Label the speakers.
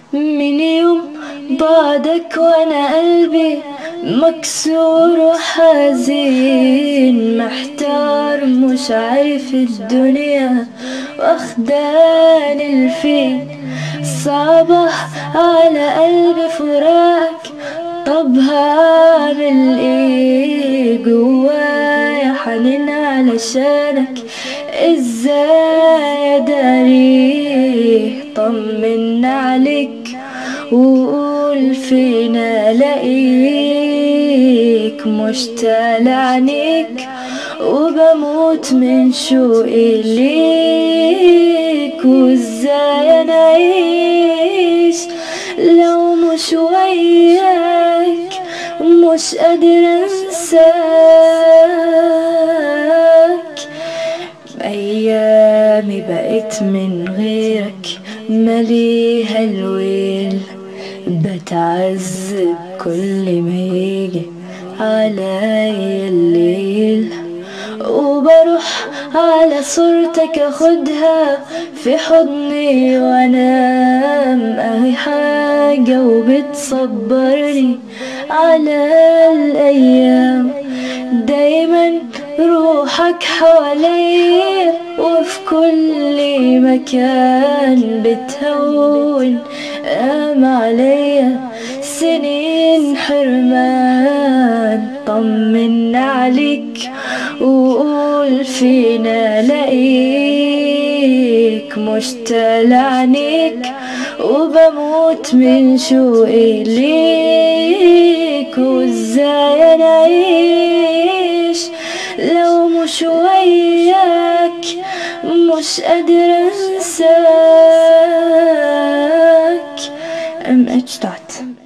Speaker 1: من يوم بعدك وانا قلبي مكسور وحزين محتار مش عارف الدنيا واخداني الفين صعبة على قلبي فراق طب هعمل ايه جوايا حنين علشانك ازاي اداريه طمن عليك وقول فين الاقيك مشتاق لعينيك وبموت من شوقي ليك وازاي انا اعيش لو مش وياك مش قادر انساك ايامي بقيت من غيرك مليها الويل بتعذب كل ما يجي عليا الليل وبروح على صورتك اخدها في حضني وانام اهي حاجة وبتصبرني على الايام دايما روحك حواليا وفي كل مكان بتهون قام عليا سنين حرمان طمن عليك وقول فينا لاقيك مشتاق لعينيك وبموت من شوقي ليك وازاي انا اعيش لو مش وياك مش قادر انساك ام اتش دوت